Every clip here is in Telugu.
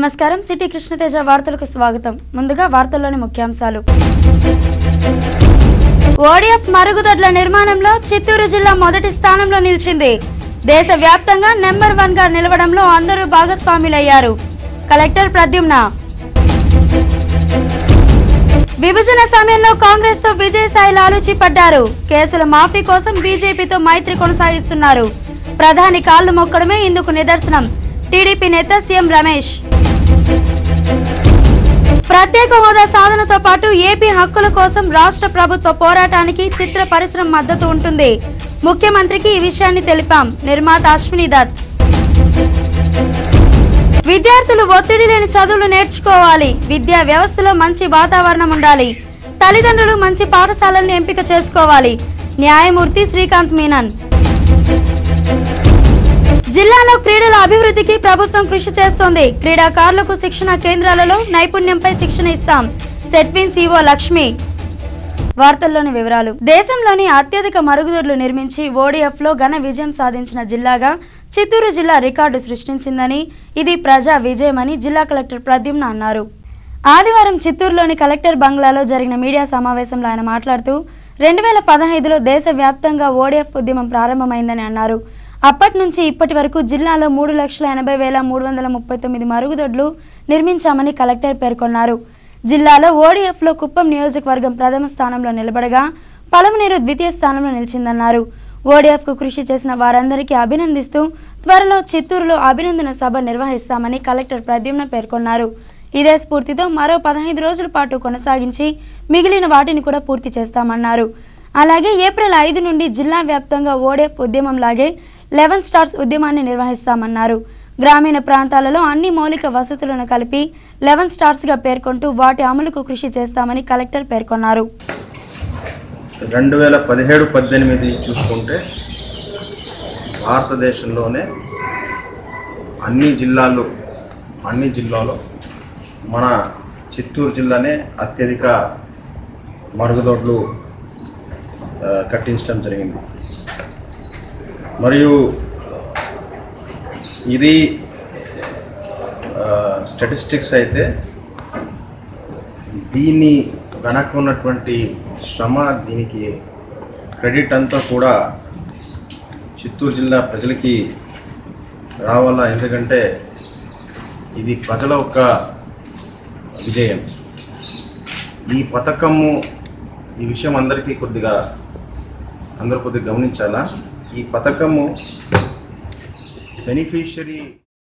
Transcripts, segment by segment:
నమస్కారం సిటీ కృష్ణతేజ వార్తలకు స్వాగతం ముందుగా వార్తల్లోని ముఖ్యాంశాలు ఓడిఎఫ్ మరుగుదొడ్ల నిర్మాణంలో చిత్తూరు జిల్లా మొదటి స్థానంలో నిలిచింది దేశవ్యాప్తంగా నెంబర్ వన్ గా నిలవడంలో అందరూ భాగస్వాములయ్యారు కలెక్టర్ ప్రద్యుమ్న విభజన సమయంలో కాంగ్రెస్ తో విజయసాయి లాలూచి పడ్డారు కేసుల మాఫీ కోసం బీజేపీతో మైత్రి కొనసాగిస్తున్నారు ప్రధాని కాళ్లు మొక్కడమే ఇందుకు నిదర్శనం టీడీపీ నేత సీఎం రమేష్ ప్రత్యేక హోదా సాధనతో పాటు ఏపీ హక్కుల కోసం రాష్ట్ర ప్రభుత్వ పోరాటానికి చిత్ర పరిశ్రమ మద్దతు ఉంటుంది ముఖ్యమంత్రికి ఈ విషయాన్ని తెలిపాం నిర్మాత అశ్విని దత్ విద్యార్థులు ఒత్తిడి లేని చదువులు నేర్చుకోవాలి విద్యా వ్యవస్థలో మంచి వాతావరణం ఉండాలి తల్లిదండ్రులు మంచి పాఠశాలలను ఎంపిక చేసుకోవాలి న్యాయమూర్తి శ్రీకాంత్ మీనన్ జిల్లాలో క్రీడల అభివృద్ధికి ప్రభుత్వం కృషి చేస్తోంది క్రీడాకారులకు శిక్షణ కేంద్రాలలో నైపుణ్యంపై శిక్షణ ఇస్తాం సెట్విన్ సిఓ లక్ష్మి వార్తల్లోని వివరాలు దేశంలోని అత్యధిక మరుగుదొడ్లు నిర్మించి ఓడిఎఫ్ లో ఘన విజయం సాధించిన జిల్లాగా చిత్తూరు జిల్లా రికార్డు సృష్టించిందని ఇది ప్రజా విజయమని జిల్లా కలెక్టర్ ప్రద్యుమ్న అన్నారు ఆదివారం చిత్తూరులోని కలెక్టర్ బంగ్లాలో జరిగిన మీడియా సమావేశంలో ఆయన మాట్లాడుతూ రెండు వేల పదహైదులో దేశవ్యాప్తంగా ఓడిఎఫ్ ఉద్యమం ప్రారంభమైందని అన్నారు అప్పటి నుంచి ఇప్పటి వరకు జిల్లాలో మూడు లక్షల ఎనభై వేల మూడు వందల ముప్పై తొమ్మిది మరుగుదొడ్లు నిర్మించామని కలెక్టర్ పేర్కొన్నారు జిల్లాలో ఓడిఎఫ్లో కుప్పం నియోజకవర్గం ప్రథమ స్థానంలో నిలబడగా పలమనేరు ద్వితీయ స్థానంలో నిలిచిందన్నారు ఓడిఎఫ్కు కృషి చేసిన వారందరికీ అభినందిస్తూ త్వరలో చిత్తూరులో అభినందన సభ నిర్వహిస్తామని కలెక్టర్ ప్రద్యుమ్న పేర్కొన్నారు ఇదే స్ఫూర్తితో మరో పదహైదు రోజుల పాటు కొనసాగించి మిగిలిన వాటిని కూడా పూర్తి చేస్తామన్నారు అలాగే ఏప్రిల్ ఐదు నుండి జిల్లా వ్యాప్తంగా ఓడిఎఫ్ ఉద్యమంలాగే లెవెన్ స్టార్స్ ఉద్యమాన్ని నిర్వహిస్తామన్నారు గ్రామీణ ప్రాంతాలలో అన్ని మౌలిక వసతులను కలిపి లెవెన్ స్టార్స్గా పేర్కొంటూ వాటి అమలుకు కృషి చేస్తామని కలెక్టర్ పేర్కొన్నారు రెండు వేల పదిహేడు పద్దెనిమిది చూసుకుంటే భారతదేశంలోనే అన్ని జిల్లాలు అన్ని జిల్లాలో మన చిత్తూరు జిల్లానే అత్యధిక మరుగుదొడ్లు ఆ, కట్టించడం జరిగింది మరియు ఇది స్టాటిస్టిక్స్ అయితే దీని వెనక ఉన్నటువంటి శ్రమ దీనికి క్రెడిట్ అంతా కూడా చిత్తూరు జిల్లా ప్రజలకి రావాలా ఎందుకంటే ఇది ప్రజల ఒక విజయం ఈ పథకము ఈ విషయం అందరికీ కొద్దిగా అందరూ కొద్దిగా గమనించాలా ఈ పథకము బెనిఫిషరీ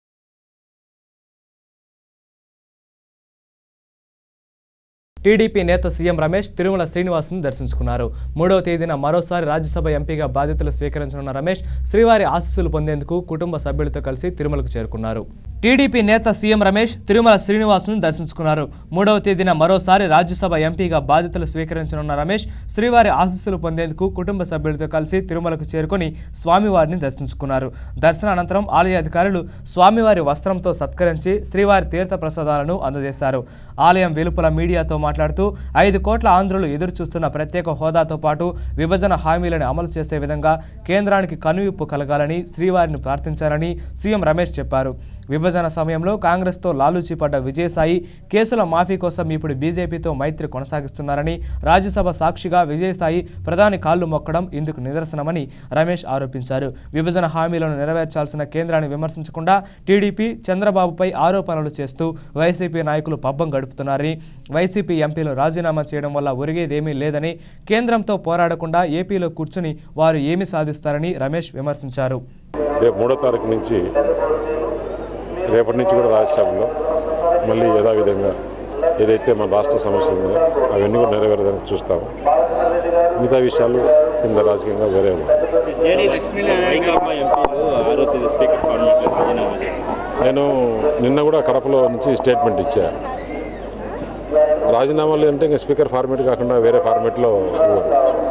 టీడీపీ నేత సీఎం రమేష్ తిరుమల శ్రీనివాసును దర్శించుకున్నారు మూడవ తేదీన మరోసారి రాజ్యసభ ఎంపీగా బాధ్యతలు స్వీకరించనున్న రమేష్ శ్రీవారి ఆశీస్సులు పొందేందుకు కుటుంబ సభ్యులతో కలిసి తిరుమలకు చేరుకున్నారు టీడీపీ నేత సీఎం రమేష్ తిరుమల శ్రీనివాసును దర్శించుకున్నారు మూడవ తేదీన మరోసారి రాజ్యసభ ఎంపీగా బాధ్యతలు స్వీకరించనున్న రమేష్ శ్రీవారి ఆశీస్సులు పొందేందుకు కుటుంబ సభ్యులతో కలిసి తిరుమలకు చేరుకొని స్వామివారిని దర్శించుకున్నారు దర్శన అనంతరం ఆలయ అధికారులు స్వామివారి వస్త్రంతో సత్కరించి శ్రీవారి తీర్థ ప్రసాదాలను అందజేశారు ఆలయం వెలుపల మీడియాతో మాట్లాడుతూ ఐదు కోట్ల ఆంధ్రులు ఎదురు చూస్తున్న ప్రత్యేక హోదాతో పాటు విభజన హామీలను అమలు చేసే విధంగా కేంద్రానికి కనువిప్పు కలగాలని శ్రీవారిని ప్రార్థించారని సీఎం రమేష్ చెప్పారు విభజన సమయంలో కాంగ్రెస్తో లాలూచి పడ్డ విజయసాయి కేసుల మాఫీ కోసం ఇప్పుడు బీజేపీతో మైత్రి కొనసాగిస్తున్నారని రాజ్యసభ సాక్షిగా విజయసాయి ప్రధాని కాళ్లు మొక్కడం ఇందుకు నిదర్శనమని రమేష్ ఆరోపించారు విభజన హామీలను నెరవేర్చాల్సిన కేంద్రాన్ని విమర్శించకుండా టీడీపీ చంద్రబాబుపై ఆరోపణలు చేస్తూ వైసీపీ నాయకులు పబ్బం గడుపుతున్నారని వైసీపీ ఎంపీలు రాజీనామా చేయడం వల్ల ఒరిగేదేమీ లేదని కేంద్రంతో పోరాడకుండా ఏపీలో కూర్చుని వారు ఏమి సాధిస్తారని రమేష్ విమర్శించారు రేపు మూడో తారీఖు నుంచి రేపటి నుంచి కూడా రాజ్యసభలో మళ్ళీ యథావిధంగా ఏదైతే మన రాష్ట్ర సమస్యలు ఉన్నాయో అవన్నీ కూడా నెరవేరడానికి చూస్తాము మిగతా విషయాలు కింద రాజకీయంగా వేరే ఉన్నాయి జేడీ లక్ష్మీనారాయణ ఎంపీలు ఆరో తేదీ స్పీకర్ ఫార్మేట్లో రాజీనామా చేశారు నేను నిన్న కూడా కడపలో నుంచి స్టేట్మెంట్ ఇచ్చా రాజీనామాలు అంటే ఇంకా స్పీకర్ ఫార్మేట్ కాకుండా వేరే ఫార్మేట్లో ఇవ్వరు.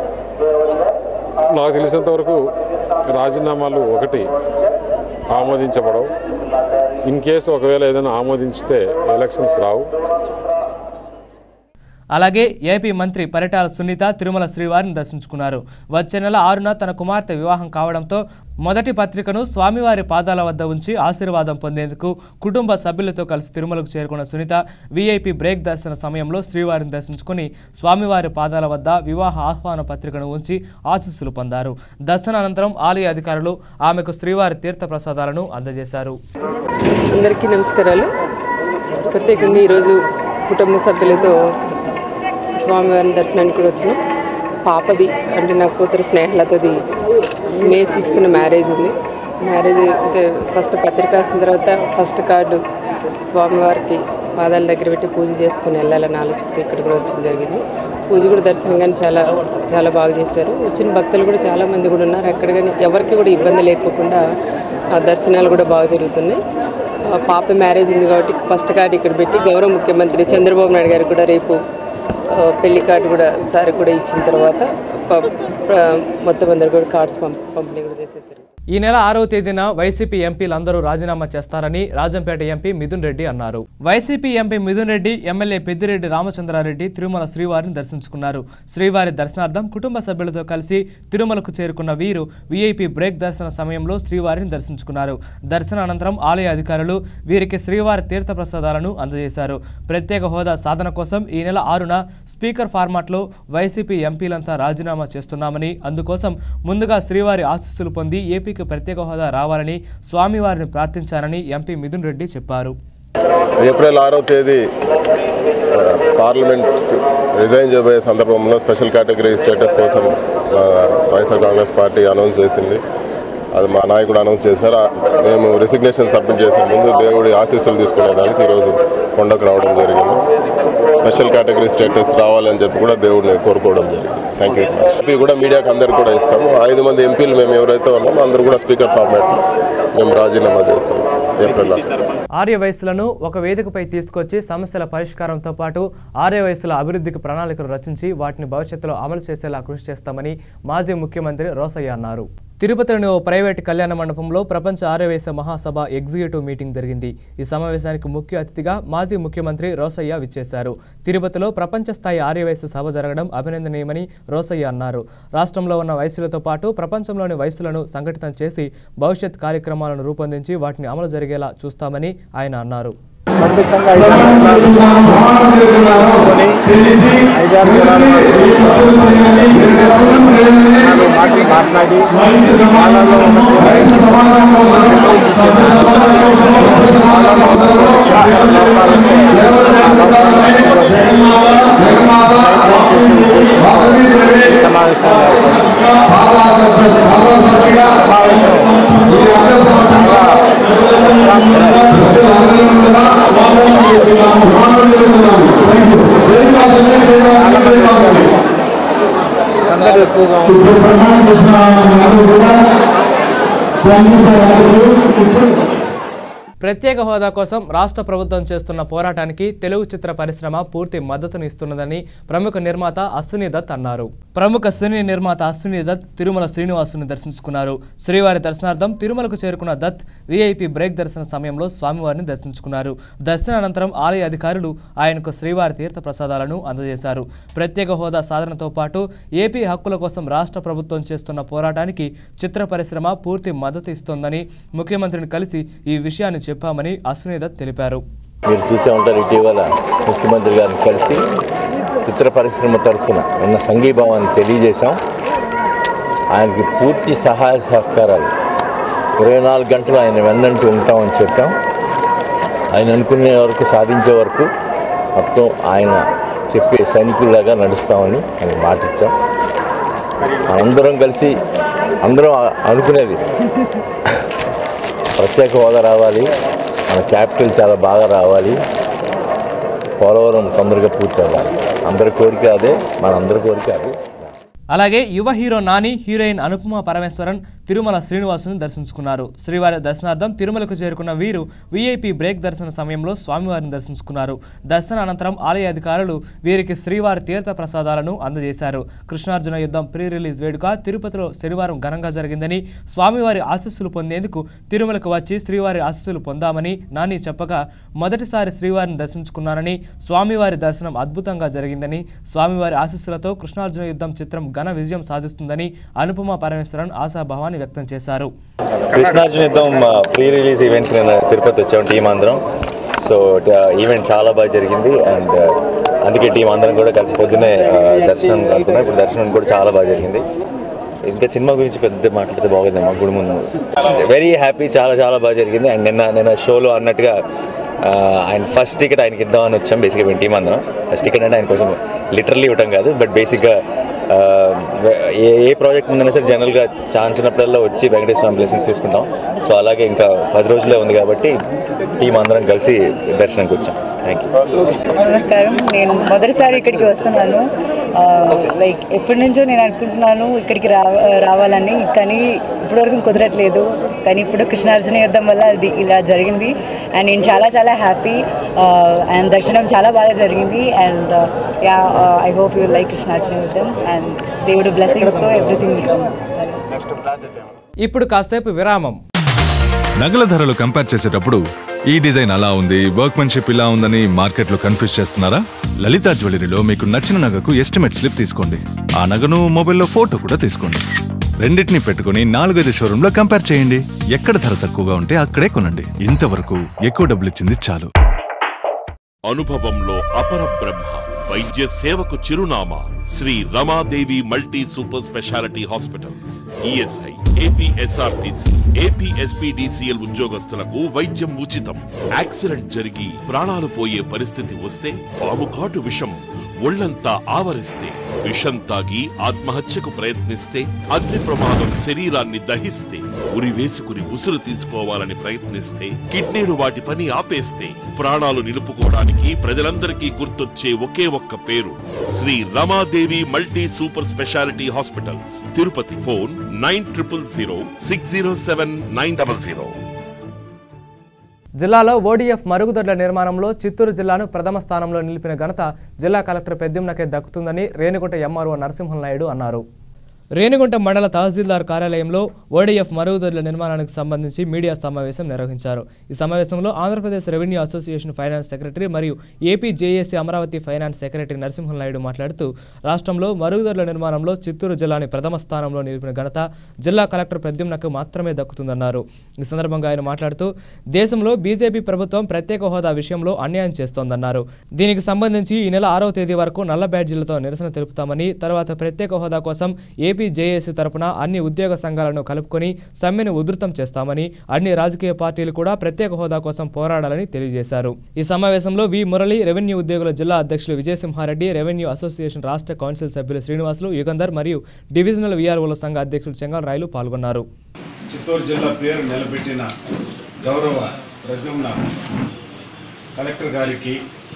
నాకు తెలిసినంత వరకు రాజీనామాలు ఒకటి ఆమోదించబడవు ఇన్ కేసు ఒకవేళ ఏదైనా ఆమోదించితే ఎలక్షన్స్ రావు అలాగే ఏపీ మంత్రి పరిటాల సునీత తిరుమల శ్రీవారిని దర్శించుకున్నారు వచ్చే నెల ఆరున తన కుమార్తె వివాహం కావడంతో మొదటి పత్రికను స్వామివారి పాదాల వద్ద ఉంచి ఆశీర్వాదం పొందేందుకు కుటుంబ సభ్యులతో కలిసి తిరుమలకు చేరుకున్న సునీత వీఐపీ బ్రేక్ దర్శన సమయంలో శ్రీవారిని దర్శించుకుని స్వామివారి పాదాల వద్ద వివాహ ఆహ్వాన పత్రికను ఉంచి ఆశీస్సులు పొందారు దర్శన అనంతరం ఆలయ అధికారులు ఆమెకు శ్రీవారి తీర్థ ప్రసాదాలను అందజేశారు అందరికీ నమస్కారాలు ప్రత్యేకంగా ఈరోజు కుటుంబ సభ్యులతో స్వామివారిని దర్శనానికి కూడా వచ్చినాం పాపది అంటే నా కూతురు స్నేహలతది మే సిక్స్త్న మ్యారేజ్ ఉంది మ్యారేజ్ అయితే ఫస్ట్ పత్రిక రాసిన తర్వాత ఫస్ట్ కార్డు స్వామివారికి పాదాల దగ్గర పెట్టి పూజ చేసుకుని వెళ్ళాలని ఆలోచనతో ఇక్కడ కూడా వచ్చడం జరిగింది పూజ కూడా దర్శనం కానీ చాలా చాలా బాగా చేశారు వచ్చిన భక్తులు కూడా చాలా మంది కూడా ఉన్నారు అక్కడ కానీ ఎవరికి కూడా ఇబ్బంది లేకోకుండా ఆ దర్శనాలు కూడా బాగా జరుగుతున్నాయి ఆ పాప మ్యారేజ్ ఉంది కాబట్టి ఫస్ట్ కార్డు ఇక్కడ పెట్టి గౌరవ ముఖ్యమంత్రి చంద్రబాబు నాయుడు గారు కూడా రేపు ఆ, పెళ్లి కార్డు కూడా సార్ కూడా ఇచ్చిన తర్వాత ప- ప్ర- మొత్తం అందరు కూడా కార్డ్స్ పంప పంపిణీ కూడా చేసేది జరుగుతుంది. ఈ నెల ఆరవ తేదీన వైసీపీ ఎంపీలందరూ రాజీనామా చేస్తారని రాజంపేట ఎంపీ మిథున్ రెడ్డి అన్నారు వైసీపీ ఎంపీ మిథున్ రెడ్డి ఎమ్మెల్యే పెద్దిరెడ్డి రామచంద్రారెడ్డి తిరుమల శ్రీవారిని దర్శించుకున్నారు శ్రీవారి దర్శనార్థం కుటుంబ సభ్యులతో కలిసి తిరుమలకు చేరుకున్న వీరు వీఐపీ బ్రేక్ దర్శన సమయంలో శ్రీవారిని దర్శించుకున్నారు దర్శన అనంతరం ఆలయ అధికారులు వీరికి శ్రీవారి తీర్థ ప్రసాదాలను అందజేశారు ప్రత్యేక హోదా సాధన కోసం ఈ నెల ఆరున స్పీకర్ ఫార్మాట్లో వైసీపీ ఎంపీలంతా రాజీనామా చేస్తున్నామని అందుకోసం ముందుగా శ్రీవారి ఆశీస్సులు పొంది ఏపీకి ప్రత్యేక హోదా రావాలని స్వామివారిని ప్రార్థించారని ఎంపీ మిథున్ రెడ్డి చెప్పారు ఏప్రిల్ ఆరో తేదీ ఆ, పార్లమెంట్ రిజైన్ చేయబోయే సందర్భంలో స్పెషల్ కేటగిరీ స్టేటస్ కోసం ఆ, వైఎస్ఆర్ కాంగ్రెస్ పార్టీ అనౌన్స్ చేసింది అది మా నాయకుడు అనౌన్స్ చేసినారు ఆ, మేము రిసిగ్నేషన్ సబ్మిట్ చేసే ముందు దేవుడి ఆశీస్సులు తీసుకునేదానికి ఈరోజు కొండకు రావడం జరిగింది స్పెషల్ కేటగిరీ స్టేటస్ రావాలని చెప్పి కూడా దేవుడిని కోరుకోవడం జరిగింది థ్యాంక్ యూ ఎంపీ కూడా మీడియాకి అందరికి కూడా ఇస్తాము ఐదు మంది ఎంపీలు మేము ఎవరైతే ఉన్నామో అందరూ కూడా స్పీకర్ ఫార్మాట్లో మేము రాజీనామా చేస్తాం ఏప్రిల్ ఆర్య వయసులను ఒక వేదికపై తీసుకొచ్చి సమస్యల పరిష్కారంతో పాటు ఆర్య వయసుల అభివృద్ధికి ప్రణాళికలు రచించి వాటిని భవిష్యత్తులో అమలు చేసేలా కృషి చేస్తామని మాజీ ముఖ్యమంత్రి రోసయ్య అన్నారు తిరుపతిలోని ఓ ప్రైవేటు కళ్యాణ మండపంలో ప్రపంచ ఆర్యవేశ మహాసభ ఎగ్జిక్యూటివ్ మీటింగ్ జరిగింది ఈ సమావేశానికి ముఖ్య అతిథిగా మాజీ ముఖ్యమంత్రి రోసయ్య విచ్చేశారు తిరుపతిలో ప్రపంచ స్థాయి ఆర్యవేశ సభ జరగడం అభినందనీయమని రోసయ్య అన్నారు రాష్ట్రంలో ఉన్న వయసులతో పాటు ప్రపంచంలోని వయసులను సంఘటితం చేసి భవిష్యత్ కార్యక్రమాలను రూపొందించి వాటిని అమలు జరిగేలా చూస్తామని ఆయన అన్నారు ఖండితంగా ఐదారు ఐదారు జనాలు మాటలు మాట్లాడి వాళ్ళలో సమావేశాలు సందడి ఎక్కువగా ఉంది ప్రత్యేక హోదా కోసం రాష్ట్ర ప్రభుత్వం చేస్తున్న పోరాటానికి తెలుగు చిత్ర పరిశ్రమ పూర్తి మద్దతునిస్తున్నదని ప్రముఖ నిర్మాత అశ్విని దత్ అన్నారు ప్రముఖ సినీ నిర్మాత అశ్విని దత్ తిరుమల శ్రీనివాసుని దర్శించుకున్నారు శ్రీవారి దర్శనార్థం తిరుమలకు చేరుకున్న దత్ వీఐపీ బ్రేక్ దర్శన సమయంలో స్వామివారిని దర్శించుకున్నారు దర్శన అనంతరం ఆలయ అధికారులు ఆయనకు శ్రీవారి తీర్థ ప్రసాదాలను అందజేశారు ప్రత్యేక హోదా సాధనతో పాటు ఏపీ హక్కుల కోసం రాష్ట్ర ప్రభుత్వం చేస్తున్న పోరాటానికి చిత్ర పరిశ్రమ పూర్తి మద్దతు ఇస్తోందని ముఖ్యమంత్రిని కలిసి ఈ విషయాన్ని చెప్పామని అశ్విని దత్ తెలిపారు మీరు చూసే ఉంటారు ఇటీవల ముఖ్యమంత్రి గారిని కలిసి చిత్ర పరిశ్రమ తరఫున ఉన్న సంఘీభావాన్ని తెలియజేశాం ఆయనకి పూర్తి సహాయ సహకారాలు ఇరవై నాలుగు గంటలు ఆయన వెన్నంటూ ఉంటామని చెప్పాం ఆయన అనుకునే వరకు సాధించే వరకు మొత్తం ఆయన చెప్పే సైనికుల్లాగా నడుస్తామని ఆయన మాటిచ్చాం అందరం కలిసి అందరం అనుకునేది ప్రత్యేక హోదా రావాలి మన క్యాపిటల్ చాలా బాగా రావాలి పోలవరం తొందరగా పూర్తి అవ్వాలి అందరి కోరిక అదే మన అందరి కోరిక అదే అలాగే యువ హీరో నాని హీరోయిన్ అనుపమ పరమేశ్వరన్ తిరుమల శ్రీనివాసును దర్శించుకున్నారు శ్రీవారి దర్శనార్థం తిరుమలకు చేరుకున్న వీరు వీఐపీ బ్రేక్ దర్శన సమయంలో స్వామివారిని దర్శించుకున్నారు దర్శన అనంతరం ఆలయ అధికారులు వీరికి శ్రీవారి తీర్థ ప్రసాదాలను అందజేశారు కృష్ణార్జున యుద్ధం ప్రీ రిలీజ్ వేడుక తిరుపతిలో శనివారం ఘనంగా జరిగిందని స్వామివారి ఆశీస్సులు పొందేందుకు తిరుమలకు వచ్చి శ్రీవారి ఆశీస్సులు పొందామని నాని చెప్పగా మొదటిసారి శ్రీవారిని దర్శించుకున్నానని స్వామివారి దర్శనం అద్భుతంగా జరిగిందని స్వామివారి ఆశీస్సులతో కృష్ణార్జున యుద్ధం చిత్రం ఘన విజయం సాధిస్తుందని అనుపమ పరమేశ్వరన్ ఆశాభావాన్ని వ్యక్తం చేశారు కృష్ణార్జున యుద్ధం ప్రీ రిలీజ్ ఈవెంట్కి నేను తిరుపతి వచ్చాం టీం అందరం సో ఈవెంట్ చాలా బాగా జరిగింది అండ్ అందుకే టీం అందరం కూడా కలిసి పొద్దునే ఆ, దర్శనం అనుకున్నాం ఇప్పుడు దర్శనం కూడా చాలా బాగా జరిగింది ఇంకా సినిమా గురించి పెద్ద మాట్లాడితే బాగుంది మా గుడి ముందు వెరీ హ్యాపీ చాలా చాలా బాగా జరిగింది అండ్ నిన్న నిన్న షోలో అన్నట్టుగా ఆ, ఆయన ఫస్ట్ టికెట్ ఆయనకి ఇద్దామని వచ్చాం బేసిక్గా మేము టీం అందరం ఫస్ట్ టికెట్ అంటే ఆయన కోసం లిటరల్లీ ఇవ్వటం కాదు బట్ బేసిక్గా ఆ, ఏ ఏ ప్రాజెక్ట్ ముందైనా సరే జనరల్గా ఛాన్స్ ఉన్నప్పుడల్లా వచ్చి వెంకటేశ్వర స్వామి బ్లెస్సింగ్స్ తీసుకుంటాం సో అలాగే ఇంకా పది రోజులే ఉంది కాబట్టి టీం అందరం కలిసి దర్శనానికి వచ్చాం థ్యాంక్ యూ నమస్కారం నేను మొదటిసారి ఇక్కడికి వస్తున్నాను లైక్ ఎప్పటి నుంచో నేను అనుకుంటున్నాను ఇక్కడికి రా రావాలని కానీ ఇప్పటివరకు కుదరట్లేదు కానీ ఇప్పుడు కృష్ణార్జున యుద్ధం వల్ల అది ఇలా జరిగింది అండ్ నేను చాలా చాలా హ్యాపీ అండ్ దర్శనం చాలా బాగా జరిగింది and ya I hope you like Krishnarjuna Yuddham and దేవుడు బ్లెస్సింగ్స్తో ఎవ్రీథింగ్ విల్ కమ్ ఇప్పుడు కాసేపు విరామం నగల ధరలు కంపేర్ చేసేటప్పుడు ఈ డిజైన్ అలా ఉంది వర్క్మెన్షిప్ ఇలా ఉందని మార్కెట్లో కన్ఫ్యూజ్ చేస్తున్నారా లలిత జ్యువెలరీలో మీకు నచ్చిన నగకు ఎస్టిమేట్ స్లిప్ తీసుకోండి ఆ నగను మొబైల్లో ఫోటో కూడా తీసుకోండి రెండింటిని పెట్టుకుని నాలుగైదు షోరూంలో కంపేర్ చేయండి ఎక్కడ ధర తక్కువగా ఉంటే అక్కడే కొనండి ఇంతవరకు ఎక్కువ డబ్బులు ఇచ్చింది చాలు అనుభవంలో అపర బ్రహ్మ వైద్య సేవకు చిరునామా Sri Ramadevi multi super speciality hospitals ESI APSRTC APSPDCL ఉద్యోగస్తులకు వైద్యం ఉచితం యాక్సిడెంట్ జరిగి ప్రాణాలు పోయే పరిస్థితి వస్తే పాము కాటు విషం ఒళ్లంతా ఆవరిస్తే విషం తాగి ఆత్మహత్యకు ప్రయత్నిస్తే అగ్ని ప్రమాదం శరీరాన్ని దహిస్తే ఉరి వేసుకుని ఉసురు తీసుకోవాలని ప్రయత్నిస్తే కిడ్నీలు వాటి పని ఆపేస్తే ప్రాణాలు నిలుపుకోవడానికి ప్రజలందరికీ గుర్తొచ్చే ఒకే ఒక్క పేరు Sri Ramadevi multi super speciality hospitals Tirupati phone nine triple zero six zero seven nine double zero జిల్లాలో ఓడీఎఫ్ మరుగుదొడ్ల నిర్మాణంలో చిత్తూరు జిల్లాను ప్రథమ స్థానంలో నిలిపిన ఘనత జిల్లా కలెక్టర్ పెద్దింనకే దక్కుతుందని రేణిగుంట ఎంఆర్ఓ నరసింహన్ నాయుడు అన్నారు రేణిగుంట మండల తహసీల్దార్ కార్యాలయంలో ఓడీఎఫ్ మరుగుదొడ్ల నిర్మాణానికి సంబంధించి మీడియా సమావేశం నిర్వహించారు ఈ సమావేశంలో Andhra Pradesh revenue association finance secretary మరియు AP JAC Amaravati finance secretary Narasimhan Naidu మాట్లాడుతూ రాష్ట్రంలో మరుగుదొడ్ల నిర్మాణంలో చిత్తూరు జిల్లాని ప్రథమ స్థానంలో నిలిపిన ఘనత జిల్లా కలెక్టర్ ప్రద్యుమ్నకు మాత్రమే దక్కుతుందన్నారు ఈ సందర్భంగా ఆయన మాట్లాడుతూ దేశంలో బీజేపీ ప్రభుత్వం ప్రత్యేక హోదా విషయంలో అన్యాయం చేస్తోందన్నారు దీనికి సంబంధించి ఈ నెల ఆరవ తేదీ వరకు నల్ల బ్యాడ్జీలతో నిరసన తెలుపుతామని తర్వాత ప్రత్యేక హోదా కోసం ఏపీ జేఏసీ తరపున అన్ని ఉద్యోగ సంఘాలను కలుపుకొని సమ్మెను ఉధృతం చేస్తామని అన్ని రాజకీయ పార్టీలు కూడా ప్రత్యేక హోదా కోసం పోరాడాలని తెలియజేశారు ఈ సమావేశంలో వి మురళి రెవెన్యూ ఉద్యోగుల జిల్లా అధ్యక్షులు విజయసింహారెడ్డి రెవెన్యూ అసోసియేషన్ రాష్ట్ర కౌన్సిల్ సభ్యులు శ్రీనివాసులు యుగంధర్ మరియు డివిజనల్ వీఆర్ఓల సంఘ అధ్యక్షులు చెంగల్ రాయలు పాల్గొన్నారు చిత్తూరు జిల్లా పేరు నిలబెట్టిన గౌరవ ప్రద్యుమ్న కలెక్టర్ గారికి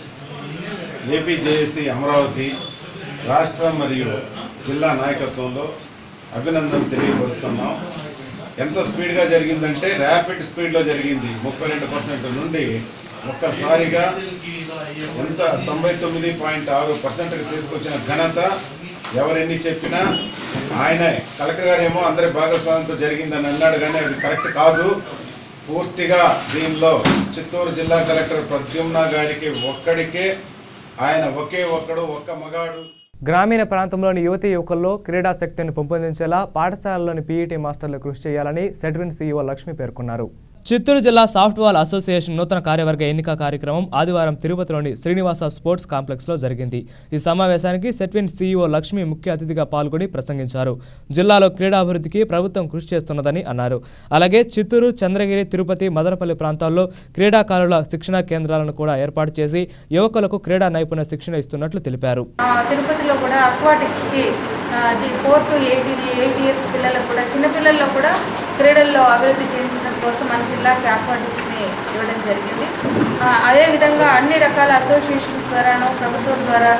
ఏపీజేఏసీ అమరావతి రాష్ట్ర మరియు జిల్లా నాయకత్వంలో అభినందన తెలియపరుస్తున్నాం ఎంత స్పీడ్గా జరిగిందంటే ర్యాపిడ్ స్పీడ్లో జరిగింది ముప్పై రెండు పర్సెంట్ నుండి ఒక్కసారిగా ఎంత తొంభై తొమ్మిది పాయింట్ ఆరు పర్సెంట్కి తీసుకొచ్చిన ఘనత ఎవరెన్ని చెప్పినా ఆయనే కలెక్టర్ గారు ఏమో అందరి భాగస్వామ్యంతో జరిగిందని అన్నాడు కానీ అది కరెక్ట్ కాదు పూర్తిగా దీనిలో చిత్తూరు జిల్లా కలెక్టర్ ప్రద్యుమ్న గారికి ఒక్కడికే ఆయన ఒకే ఒక్కడు ఒక్క మగాడు గ్రామీణ ప్రాంతంలోని యువతీ యువకుల్లో క్రీడా శక్తిని పెంపొందించేలా పాఠశాలలోని పీఈటీ మాస్టర్లు కృషి చేయాలని సెడ్విన్ సీఈఓ లక్ష్మి పేర్కొన్నారు చిత్తూరు జిల్లా సాఫ్ట్బాల్ అసోసియేషన్ నూతన కార్యవర్గ ఎన్నిక కార్యక్రమం ఆదివారం తిరుపతిలోని శ్రీనివాస స్పోర్ట్స్ కాంప్లెక్స్లో జరిగింది ఈ సమావేశానికి సెట్విన్ సీఈఓ లక్ష్మి ముఖ్య అతిథిగా పాల్గొని ప్రసంగించారు జిల్లాలో క్రీడాభివృద్ధికి ప్రభుత్వం కృషి చేస్తున్నదని అన్నారు అలాగే చిత్తూరు చంద్రగిరి తిరుపతి మదనపల్లి ప్రాంతాల్లో క్రీడాకారుల శిక్షణా కేంద్రాలను కూడా ఏర్పాటు చేసి యువకులకు క్రీడా నైపుణ్య శిక్షణ ఇస్తున్నట్లు తెలిపారు ఆ, తిరుపతిలో కూడా అక్వాటిక్స్కి four to eight eight years పిల్లలకు కూడా చిన్నపిల్లల్లో కూడా క్రీడల్లో అభివృద్ధి చెందడం కోసం మన జిల్లాకి అక్వాటిక్స్ని ఇవ్వడం జరిగింది ఆ, అదేవిధంగా అన్ని రకాల అసోసియేషన్స్ ద్వారాను ప్రభుత్వం ద్వారాను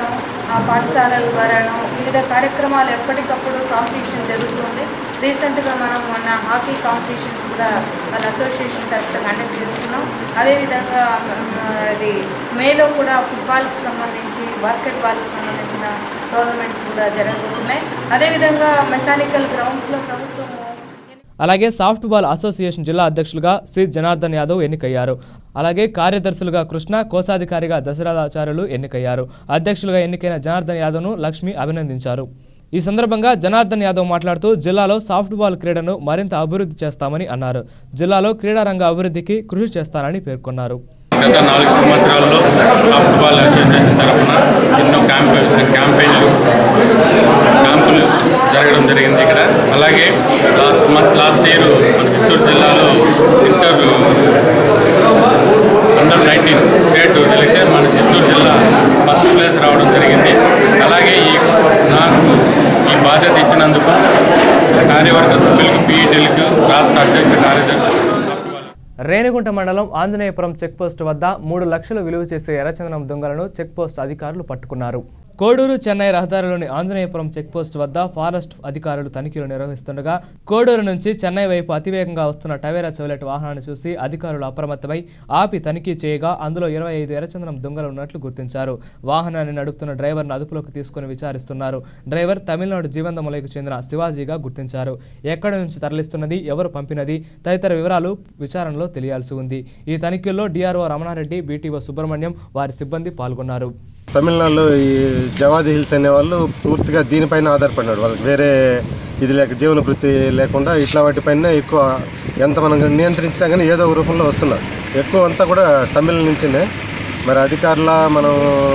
ఆ పాఠశాలల ద్వారాను వివిధ కార్యక్రమాలు ఎప్పటికప్పుడు కాంపిటీషన్ జరుగుతుంది రీసెంట్గా మనం మొన్న హాకీ కాంపిటీషన్స్ కూడా వాళ్ళ అసోసియేషన్ తరఫున కండక్ట్ చేస్తున్నాం అదేవిధంగా అది మేలో కూడా ఫుట్బాల్కి సంబంధించి బాస్కెట్బాల్కి సంబంధించిన టోర్నమెంట్స్ కూడా జరగబోతున్నాయి అదేవిధంగా మెకానికల్ గ్రౌండ్స్లో ప్రభుత్వం అలాగే సాఫ్ట్ బాల్ అసోసియేషన్ జిల్లా అధ్యక్షులుగా సి జనార్దన్ యాదవ్ ఎన్నికయ్యారు అలాగే కార్యదర్శులుగా కృష్ణ కోశాధికారిగా దశరథాచార్యులు ఎన్నికయ్యారు అధ్యక్షులుగా ఎన్నికైన జనార్దన్ యాదవ్ను లక్ష్మి అభినందించారు ఈ సందర్భంగా జనార్దన్ యాదవ్ మాట్లాడుతూ జిల్లాలో సాఫ్ట్ బాల్ క్రీడను మరింత అభివృద్ధి చేస్తామని అన్నారు జిల్లాలో క్రీడారంగ అభివృద్ధికి కృషి చేస్తానని పేర్కొన్నారు గత నాలుగు సంవత్సరాల్లో సాఫ్ట్ బాల్ అసోసియేషన్ తరఫున ఎన్నో క్యాంపు క్యాంపెయిన్లు క్యాంపులు జరగడం జరిగింది ఇక్కడ అలాగే లాస్ట్ మంత్ లాస్ట్ ఇయర్ మన చిత్తూరు జిల్లాలో ఇంటర్ అండర్ నైన్టీన్ స్టేట్ జరిగితే మన చిత్తూరు జిల్లా ఫస్ట్ ప్లేస్ రావడం జరిగింది అలాగే ఈ నాకు ఈ బాధ్యత ఇచ్చినందుకు కార్యవర్గ సభ్యులకు పీఈటీలకు రాష్ట్ర అధ్యక్ష కార్యదర్శులకు రేణిగుంట మండలం ఆంజనేయపురం చెక్పోస్ట్ వద్ద మూడు లక్షలు విలువ చేసే ఎర్రచందనం దొంగలను చెక్పోస్ట్ అధికారులు పట్టుకున్నారు కోడూరు చెన్నై రహదారిలోని ఆంజనేయపురం చెక్పోస్ట్ వద్ద ఫారెస్ట్ అధికారులు తనిఖీలు నిర్వహిస్తుండగా కోడూరు నుంచి చెన్నై వైపు అతివేగంగా వస్తున్న టవేరా చౌలెట్ వాహనాన్ని చూసి అధికారులు అప్రమత్తమై ఆపి తనిఖీ చేయగా అందులో ఇరవై ఐదు ఎర్రచందనం దొంగలు ఉన్నట్లు గుర్తించారు వాహనాన్ని నడుపుతున్న డ్రైవర్ను అదుపులోకి తీసుకుని విచారిస్తున్నారు డ్రైవర్ తమిళనాడు జీవంతములకు చెందిన శివాజీగా గుర్తించారు ఎక్కడి నుంచి తరలిస్తున్నది ఎవరు పంపినది తదితర వివరాలు విచారణలో తెలియాల్సి ఉంది ఈ తనిఖీల్లో డిఆర్ఓ రమణారెడ్డి బీటీఓ సుబ్రహ్మణ్యం వారి సిబ్బంది పాల్గొన్నారు తమిళనాడులో ఈ జవాది హిల్స్ అనే వాళ్ళు పూర్తిగా దీనిపైన ఆధారపడినాడు వాళ్ళకి వేరే ఇది లేక జీవన వృత్తి లేకుండా ఇట్లా వాటిపైన ఎక్కువ ఎంత మనం నియంత్రించినా కానీ ఏదో ఒక రూపంలో వస్తున్నారు ఎక్కువ అంతా కూడా తమిళ నుంచినే మరి అధికారుల మనం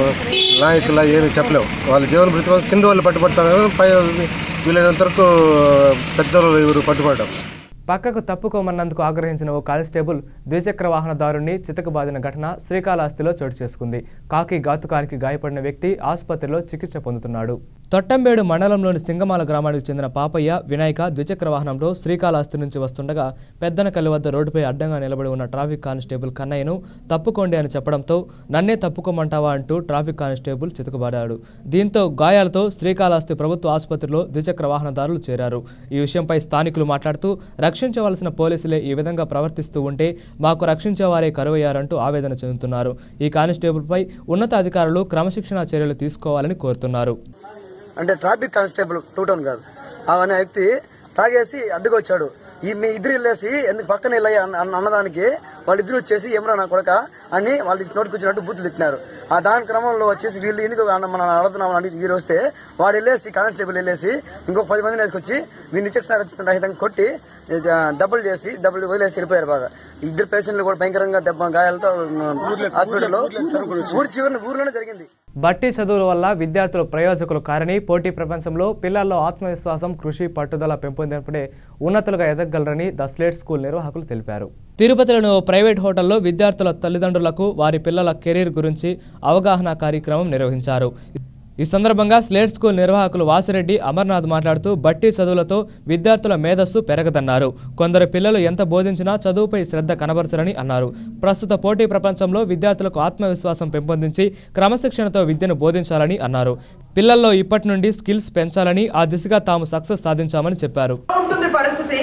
నాయకుల ఏమి చెప్పలేము వాళ్ళ జీవన వృత్తి వాళ్ళు కింద వాళ్ళు పట్టుబడతారు పై వీలైనంత వరకు పెద్దవాళ్ళు ఎవరు పట్టుబడడం పక్కకు తప్పుకోమన్నందుకు ఆగ్రహించిన ఓ కానిస్టేబుల్ ద్విచక్ర వాహనదారుణ్ణి చితకబాదిన ఘటన శ్రీకాళహస్తిలో చోటు చేసుకుంది కాకి ఘాతుకానికి గాయపడిన వ్యక్తి ఆసుపత్రిలో చికిత్స పొందుతున్నాడు తొట్టంబేడు మండలంలోని సింగమాల గ్రామానికి చెందిన పాపయ్య వినాయక ద్విచక్ర వాహనంలో శ్రీకాళహస్తి నుంచి వస్తుండగా పెద్దనకల్లి వద్ద రోడ్డుపై అడ్డంగా నిలబడి ఉన్న ట్రాఫిక్ కానిస్టేబుల్ కన్నయ్యను తప్పుకోండి అని చెప్పడంతో నన్నే తప్పుకోమంటావా అంటూ ట్రాఫిక్ కానిస్టేబుల్ చితకబాడాడు దీంతో గాయాలతో శ్రీకాళహస్తి ప్రభుత్వ ఆసుపత్రిలో ద్విచక్ర వాహనదారులు చేరారు ఈ విషయంపై స్థానికులు మాట్లాడుతూ రక్షించవలసిన పోలీసులే ఈ విధంగా ప్రవర్తిస్తూ ఉంటే మాకు రక్షించేవారే కరువయ్యారంటూ ఆవేదన చెందుతున్నారు ఈ కానిస్టేబుల్పై ఉన్నతాధికారులు క్రమశిక్షణా చర్యలు తీసుకోవాలని కోరుతున్నారు అంటే ట్రాఫిక్ కానిస్టేబుల్ టూ టౌన్ కాదు అనే వ్యక్తి తాగేసి అడ్డుకొచ్చాడు ఈ మీ ఇద్దరు వెళ్ళేసి ఎందుకు పక్కన వెళ్ళాయి అన్న అన్న- అన్నదానికి వాళ్ళిద్దరు వచ్చేసి ఏమరా నా కొడక అని వాళ్ళకి నోటికి వచ్చినట్టు బూతులు తిట్టినారు ఆ దాని క్రమంలో వచ్చేసి వీళ్ళు ఎందుకు అన్న- మనం అడుగుతున్నాం అని వీళ్ళు వస్తే వాడు వెళ్ళేసి కానిస్టేబుల్ వెళ్ళేసి ఇంకొక పది మందిని ఎత్తుకొచ్చి వీళ్ళు నిత్యక్షణ రహితంగా కొట్టి ఆ, దెబ్బలు చేసి దెబ్బలు వదిలేసి వెళ్ళిపోయారు బాగా ఇద్దరు పేషెంట్లు కూడా భయంకరంగా దెబ్బ గాయాలతో హాస్పిటల్లో ఊరి చివరి ఊర్లోనే జరిగింది బట్టి చదువుల వల్ల విద్యార్థులు ప్రయోజకులు కారని పోటీ ప్రపంచంలో పిల్లల్లో ఆత్మవిశ్వాసం కృషి పట్టుదల పెంపొందినప్పుడే ఉన్నతులుగా ఎదగలరని ద స్లేట్ స్కూల్ నిర్వాహకులు తెలిపారు తిరుపతిలోని ఓ ప్రైవేట్ హోటల్లో విద్యార్థుల తల్లిదండ్రులకు వారి పిల్లల కెరీర్ గురించి అవగాహన కార్యక్రమం నిర్వహించారు ఈ సందర్భంగా స్లేట్ స్కూల్ నిర్వాహకులు వాసిరెడ్డి అమర్నాథ్ మాట్లాడుతూ బట్టి చదువులతో విద్యార్థుల మేధస్సు పెరగదన్నారు కొందరు పిల్లలు ఎంత బోధించినా చదువుపై శ్రద్ధ కనబరచరని అన్నారు ప్రస్తుత పోటీ ప్రపంచంలో విద్యార్థులకు ఆత్మవిశ్వాసం పెంపొందించి క్రమశిక్షణతో విద్యను బోధించాలని అన్నారు పిల్లల్లో ఇప్పటి నుండి స్కిల్స్ పెంచాలని ఆ దిశగా తాము సక్సెస్ సాధించామని చెప్పారు ఉంటుంది పరిస్థితి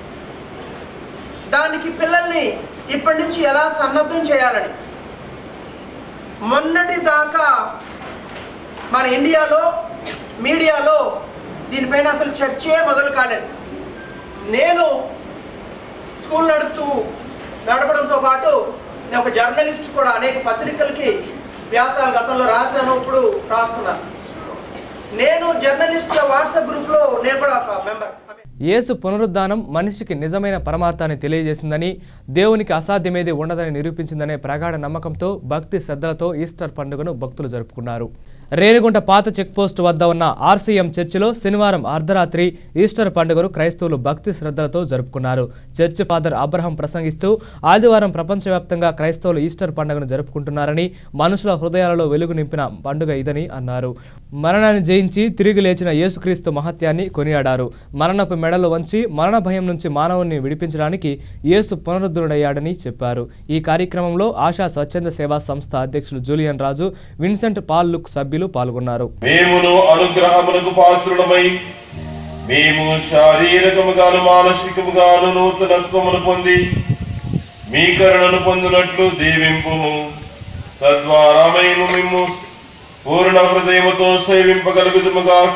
దానికి పిల్లల్ని ఇప్పటి నుంచి ఎలా సన్నద్ధం చేయాలని మొన్నటి దాకా మన ఇండియాలో మీడియాలో దీనిపైన అసలు చర్చే మొదలు కాలేదు నేను స్కూల్ నడుపుతూ నడపడంతో పాటు నేను ఒక జర్నలిస్ట్ కూడా అనేక పత్రికలకి వ్యాసాలు గతంలో రాశాను ఇప్పుడు రాస్తున్నాను నేను జర్నలిస్ట్ వాట్సాప్ గ్రూప్లో నేను కూడా ఒక మెంబర్ యేసు పునరుద్ధానం మనిషికి నిజమైన పరమార్థాన్ని తెలియజేసిందని దేవునికి అసాధ్యమేది ఉండదని నిరూపించిందనే ప్రగాఢ నమ్మకంతో భక్తి శ్రద్ధలతో ఈస్టర్ పండుగను భక్తులు జరుపుకున్నారు రేణిగుంట పాత చెక్పోస్ట్ వద్ద ఉన్న ఆర్సీఎం చర్చిలో శనివారం అర్ధరాత్రి ఈస్టర్ పండుగను క్రైస్తవులు భక్తి శ్రద్ధలతో జరుపుకున్నారు చర్చ్ ఫాదర్ అబ్రహం ప్రసంగిస్తూ ఆదివారం ప్రపంచవ్యాప్తంగా క్రైస్తవులు ఈస్టర్ పండుగను జరుపుకుంటున్నారని మనుషుల హృదయాలలో వెలుగు నింపిన పండుగ ఇదని అన్నారు మరణాన్ని జయించి తిరిగి లేచిన యేసుక్రీస్తు మహత్యాన్ని కొనియాడారు మరణపు మెడలు వంచి మరణ భయం నుంచి మానవుని విడిపించడానికి యేసు పునరుద్ధరుడయ్యాడని చెప్పారు ఈ కార్యక్రమంలో ఆశా స్వచ్ఛంద సేవా సంస్థ అధ్యక్షులు Julian Raju Vincent Paul Luke సభ్యులు సభ్యులు పాల్గొన్నారు మేమును అనుగ్రహములకు పాత్రులమై మేము శారీరకముగాను మానసికముగాను నూతనత్వమును పొంది మీ కరుణను పొందినట్లు దీవింపుము తద్వారా మేము మిమ్ము పూర్ణ హృదయముతో సేవింపగలుగుతుముగాక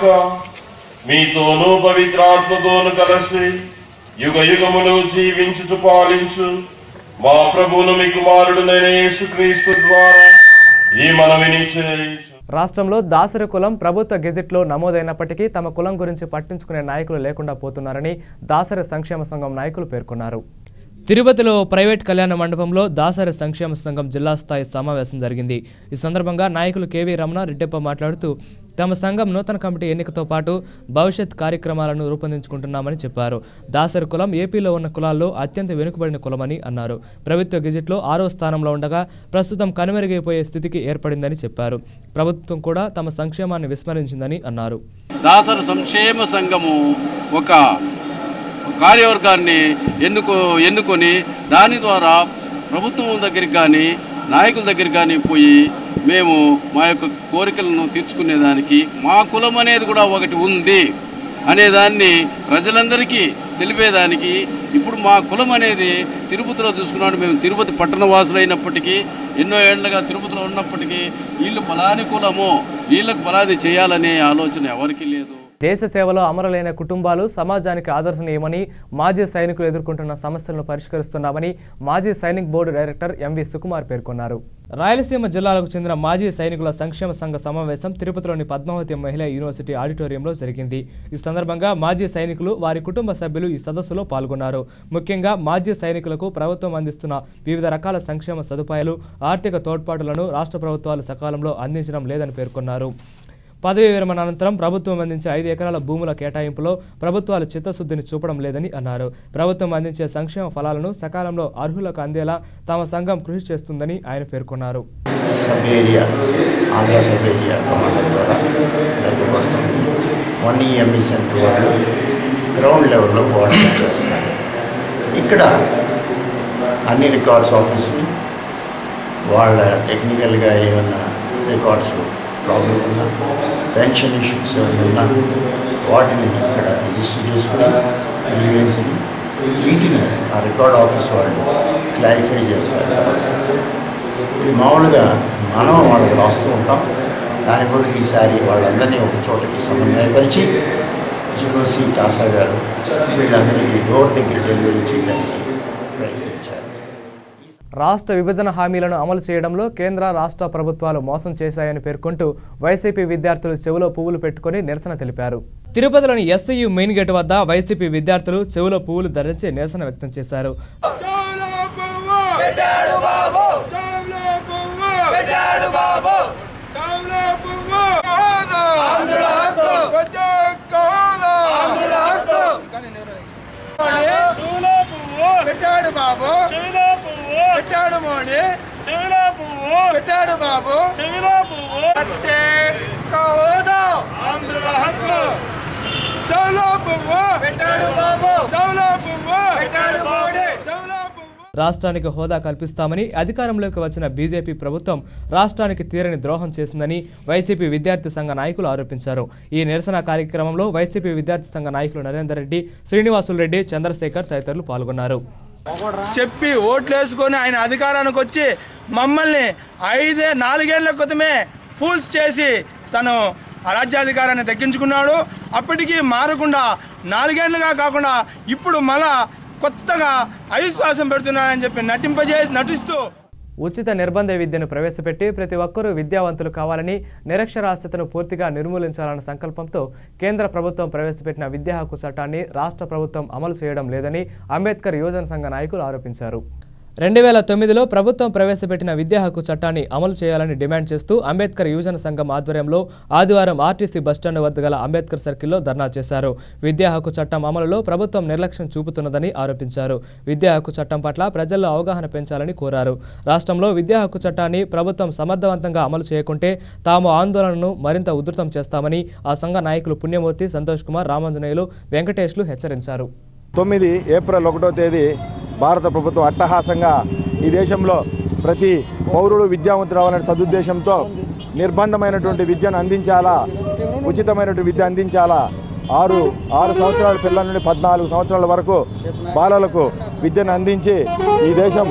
మీతోనూ పవిత్రాత్మతోను కలిసి యుగ యుగములు జీవించుచు పాలించు మా ప్రభువును మీ కుమారుడునైన యేసుక్రీస్తు ద్వారా ఈ మనవిని చేయించు రాష్ట్రంలో దాసరి కులం ప్రభుత్వ గెజెట్లో నమోదైనప్పటికీ తమ కులం గురించి పట్టించుకునే నాయకులు లేకుండా పోతున్నారని దాసరి సంక్షేమ సంఘం నాయకులు పేర్కొన్నారు తిరుపతిలో ప్రైవేట్ కళ్యాణ మండపంలో దాసరి సంక్షేమ సంఘం జిల్లా స్థాయి సమావేశం జరిగింది ఈ సందర్భంగా నాయకులు కేవీ రమణ రెడ్డప్ప మాట్లాడుతూ తమ సంఘం నూతన కమిటీ ఎన్నికతో పాటు భవిష్యత్ కార్యక్రమాలను రూపొందించుకుంటున్నామని చెప్పారు దాసరి కులం ఏపీలో ఉన్న కులాల్లో అత్యంత వెనుకబడిన కులమని అన్నారు ప్రభుత్వ గెజెట్లో ఆరో స్థానంలో ఉండగా ప్రస్తుతం కనుమరుగైపోయే స్థితికి ఏర్పడిందని చెప్పారు ప్రభుత్వం కూడా తమ సంక్షేమాన్ని విస్మరించిందని అన్నారు దాసర సంక్షేమ సంఘము ఒక కార్యవర్గాన్ని ఎన్నుకో ఎన్నుకొని దాని ద్వారా ప్రభుత్వం దగ్గరికి కానీ నాయకుల దగ్గరికి కానీ పోయి మేము మా యొక్క కోరికలను తీర్చుకునేదానికి మా కులం అనేది కూడా ఒకటి ఉంది అనేదాన్ని ప్రజలందరికీ తెలిపేదానికి ఇప్పుడు మా కులం అనేది తిరుపతిలో చూసుకున్నాడు మేము తిరుపతి పట్టణ వాసులైనప్పటికీ ఎన్నో ఏళ్లుగా తిరుపతిలో ఉన్నప్పటికీ వీళ్ళు ఫలాని కులము వీళ్ళకు ఫలాది చేయాలనే ఆలోచన ఎవరికీ లేదు దేశ సేవలో అమరులైన కుటుంబాలు సమాజానికి ఆదర్శనీయమని మాజీ సైనికులు ఎదుర్కొంటున్న సమస్యలను పరిష్కరిస్తున్నామని మాజీ Sainik board director MV Sukumar పేర్కొన్నారు రాయలసీమ జిల్లాలకు చెందిన మాజీ సైనికుల సంక్షేమ సంఘ సమావేశం తిరుపతిలోని పద్మావతి మహిళా యూనివర్సిటీ ఆడిటోరియంలో జరిగింది ఈ సందర్భంగా మాజీ సైనికులు వారి కుటుంబ సభ్యులు ఈ సదస్సులో పాల్గొన్నారు ముఖ్యంగా మాజీ సైనికులకు ప్రభుత్వం అందిస్తున్న వివిధ రకాల సంక్షేమ సదుపాయాలు ఆర్థిక తోడ్పాటులను రాష్ట్ర ప్రభుత్వాలు సకాలంలో అందించడం లేదని పేర్కొన్నారు పదవీ విరమణ అనంతరం ప్రభుత్వం అందించే ఐదు ఎకరాల భూముల కేటాయింపులో ప్రభుత్వాలు చిత్తశుద్ధిని చూపడం లేదని అన్నారు ప్రభుత్వం అందించే సంక్షేమ ఫలాలను సకాలంలో అర్హులకు అందేలా తమ సంఘం కృషి చేస్తుందని ఆయన పేర్కొన్నారు sub area Andhra sub area commander ద్వారా జరగబడుతుంది వన్ ఈఎంఈ సెంటర్ వాళ్ళు గ్రౌండ్ లెవెల్లో కోఆర్డినేట్ చేస్తున్నారు ఇక్కడ అన్ని రికార్డ్స్ ఆఫీసులు వాళ్ళ టెక్నికల్గా ఏమన్నా రికార్డ్స్ ప్రాబ్లం ఉన్నా పెన్షన్ ఇష్యూస్ ఏమైనా ఉన్నా వాటిని ఇక్కడ రిజిస్టర్ చేసుకుని గ్రీవెన్స్ని వీటిని ఆ రికార్డ్ ఆఫీస్ వాళ్ళు క్లారిఫై చేస్తారు తర్వాత ఇది మామూలుగా మనం వాళ్ళకి రాస్తూ ఉంటాం దాని బదులు ఈసారి వాళ్ళందరినీ ఒక చోటకి సమన్వయపరిచి జిఓసి టాసా గారు వీళ్ళందరికీ డోర్ దగ్గర డెలివరీ చేయడానికి ప్రయత్నించారు రాష్ట్ర విభజన హామీలను అమలు చేయడంలో కేంద్ర రాష్ట్ర ప్రభుత్వాలు మోసం చేశాయని పేర్కొంటూ వైసీపీ విద్యార్థులు చెవులో పువ్వులు పెట్టుకుని నిరసన తెలిపారు తిరుపతిలోని ఎస్ఐయు మెయిన్ గేట్ వద్ద వైసీపీ విద్యార్థులు చెవులో పువ్వులు ధరించి నిరసన వ్యక్తం చేశారు పెట్టాడు బాబు చావులే పువ్వు పెట్టాడు బాబు చావులే పువ్వు ఆంధ్రుల హక్కు ప్రత్యేక హోదా ఆంధ్రుల హక్కు చెవులో పువ్వు పెట్టాడు బాబు చెవిలో పువ్వు పెట్టాడు మోడీ చెవిలో పువ్వు పెట్టాడు బాబు చెవిలో పువ్వు ప్రత్యేక హోదా ఆంధ్రుల హక్కు చెవులో పువ్వు పెట్టాడు బాబు చెవులో పువ్వు పెట్టాడు మోడీ చెవులో రాష్ట్రానికి హోదా కల్పిస్తామని అధికారంలోకి వచ్చిన బీజేపీ ప్రభుత్వం రాష్ట్రానికి తీరని ద్రోహం చేసిందని వైసీపీ విద్యార్థి సంఘ నాయకులు ఆరోపించారు ఈ నిరసన కార్యక్రమంలో వైసీపీ విద్యార్థి సంఘ నాయకులు నరేందర్ రెడ్డి శ్రీనివాసులు రెడ్డి చంద్రశేఖర్ తదితరులు పాల్గొన్నారు చెప్పి ఓట్లు వేసుకొని ఆయన అధికారానికి వచ్చి మమ్మల్ని ఐదే నాలుగేళ్ల క్రితమే ఫూల్స్ చేసి తను ఆ రాజ్యాధికారాన్ని దక్కించుకున్నాడు అప్పటికీ మారకుండా నాలుగేళ్లుగా కాకుండా ఇప్పుడు మళ్ళా కొత్తగా అవిశ్వాసం పెడుతున్నారని చెప్పి నటింపజే నటిస్తూ ఉచిత నిర్బంధ విద్యను ప్రవేశపెట్టి ప్రతి ఒక్కరూ విద్యావంతులు కావాలని నిరక్షరాస్యతను పూర్తిగా నిర్మూలించాలన్న సంకల్పంతో కేంద్ర ప్రభుత్వం ప్రవేశపెట్టిన విద్యా హక్కు చట్టాన్ని రాష్ట్ర ప్రభుత్వం అమలు చేయడం లేదని అంబేద్కర్ యువజన సంఘ నాయకులు ఆరోపించారు రెండు వేల తొమ్మిదిలో ప్రభుత్వం ప్రవేశపెట్టిన విద్యా హక్కు చట్టాన్ని అమలు చేయాలని డిమాండ్ చేస్తూ అంబేద్కర్ యువజన సంఘం ఆధ్వర్యంలో ఆదివారం ఆర్టీసీ బస్టాండ్ వద్ద గల అంబేద్కర్ సర్కిల్లో ధర్నా చేశారు విద్యా హక్కు చట్టం అమలులో ప్రభుత్వం నిర్లక్ష్యం చూపుతున్నదని ఆరోపించారు విద్యా హక్కు చట్టం పట్ల ప్రజల్లో అవగాహన పెంచాలని కోరారు రాష్ట్రంలో విద్యా హక్కు చట్టాన్ని ప్రభుత్వం సమర్థవంతంగా అమలు చేయకుంటే తాము ఆందోళనను మరింత ఉధృతం చేస్తామని ఆ సంఘ నాయకులు పుణ్యమూర్తి సంతోష్ కుమార్ రామాంజనేయులు వెంకటేష్లు హెచ్చరించారు తొమ్మిది ఏప్రిల్ ఒకటో తేదీ భారత ప్రభుత్వం అట్టహాసంగా ఈ దేశంలో ప్రతి పౌరుడు విద్యావంతుడు అవ్వాలనే సదుద్దేశంతో నిర్బంధమైనటువంటి విద్యను అందించాలా ఉచితమైనటువంటి విద్య అందించాలా ఆరు ఆరు సంవత్సరాల పిల్లల నుండి పద్నాలుగు సంవత్సరాల వరకు బాలలకు విద్యను అందించి ఈ దేశం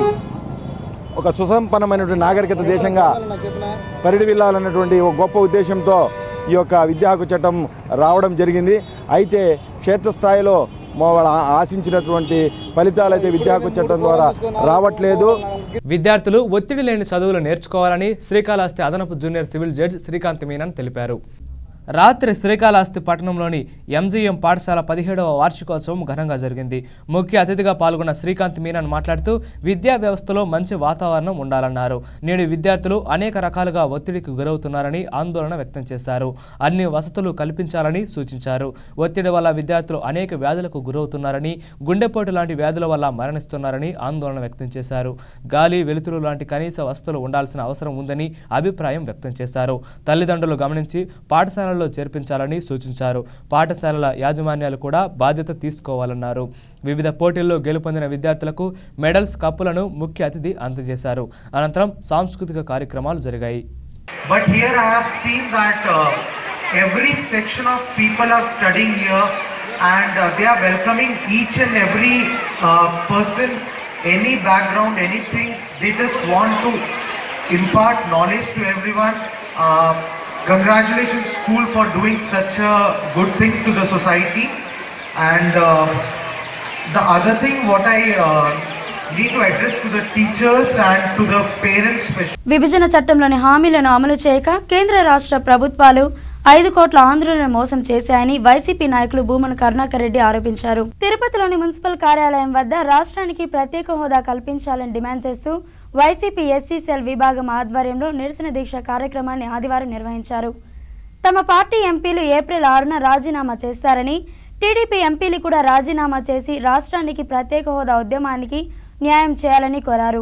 ఒక సుసంపన్నమైనటువంటి నాగరికత దేశంగా పరిడివిల్లాలన్నటువంటి ఒక గొప్ప ఉద్దేశంతో ఈ యొక్క విద్యా హక్కు చట్టం రావడం జరిగింది అయితే క్షేత్రస్థాయిలో మా వాళ్ళు ఆ- ఆశించినటువంటి ఫలితాలు అయితే విద్యా హక్కు చట్టం ద్వారా రావట్లేదు విద్యార్థులు ఒత్తిడి లేని చదువులు నేర్చుకోవాలని శ్రీకాళహస్తి అదనపు junior civil judge Srikanth Menon తెలిపారు రాత్రి శ్రీకాళహస్తి పట్టణంలోని ఎంజీఎం పాఠశాల పదిహేడవ వార్షికోత్సవం ఘనంగా జరిగింది ముఖ్య అతిథిగా పాల్గొన్న శ్రీకాంత్ మీనన్ మాట్లాడుతూ విద్యా వ్యవస్థలో మంచి వాతావరణం ఉండాలన్నారు నేడు విద్యార్థులు అనేక రకాలుగా ఒత్తిడికి గురవుతున్నారని ఆందోళన వ్యక్తం చేశారు అన్ని వసతులు కల్పించాలని సూచించారు ఒత్తిడి వల్ల విద్యార్థులు అనేక వ్యాధులకు గురవుతున్నారని గుండెపోటు లాంటి వ్యాధుల వల్ల మరణిస్తున్నారని ఆందోళన వ్యక్తం చేశారు గాలి వెలుతురు లాంటి కనీస వసతులు ఉండాల్సిన అవసరం ఉందని అభిప్రాయం వ్యక్తం చేశారు తల్లిదండ్రులు గమనించి పాఠశాలల్లో చేర్పించాలని సూచించారు పాఠశాలల యాజమాన్యాలు కూడా బాధ్యత తీసుకోవాలన్నారు వివిధ పోటీల్లో గెలుపొందిన విద్యార్థులకు మెడల్స్ కప్పులను ముఖ్య అతిథి అందజేశారు అనంతరం సాంస్కృతిక కార్యక్రమాలు జరిగాయి But here I have seen that uh, every section of people are studying here and uh, they are welcoming each and every uh, person, any background, anything. They just want to impart knowledge to everyone. Uh, congratulations school for doing such a good thing to the society. And uh, the other thing what I uh, need to address to the teachers and to the parents especially. విభజన చట్టంలోని హామీలను అమలు చేయక కేంద్ర రాష్ట్ర ప్రభుత్వాలు ఐదు కోట్ల ఆంధ్రులను మోసం చేశాయని వైసీపీ నాయకులు భూమన కరుణాకర్ రెడ్డి ఆరోపించారు తిరుపతిలోని మున్సిపల్ కార్యాలయం వద్ద రాష్ట్రానికి ప్రత్యేక హోదా కల్పించాలని డిమాండ్ చేస్తూ వైసీపీ ఎస్సీ సెల్ విభాగం ఆధ్వర్యంలో నిరసన దీక్ష కార్యక్రమాన్ని ఆదివారం నిర్వహించారు తమ పార్టీ ఎంపీలు ఏప్రిల్ ఆరున రాజీనామా చేస్తారని టీడీపీ ఎంపీలు కూడా రాజీనామా చేసి రాష్ట్రానికి ప్రత్యేక హోదా ఉద్యమానికి న్యాయం చేయాలని కోరారు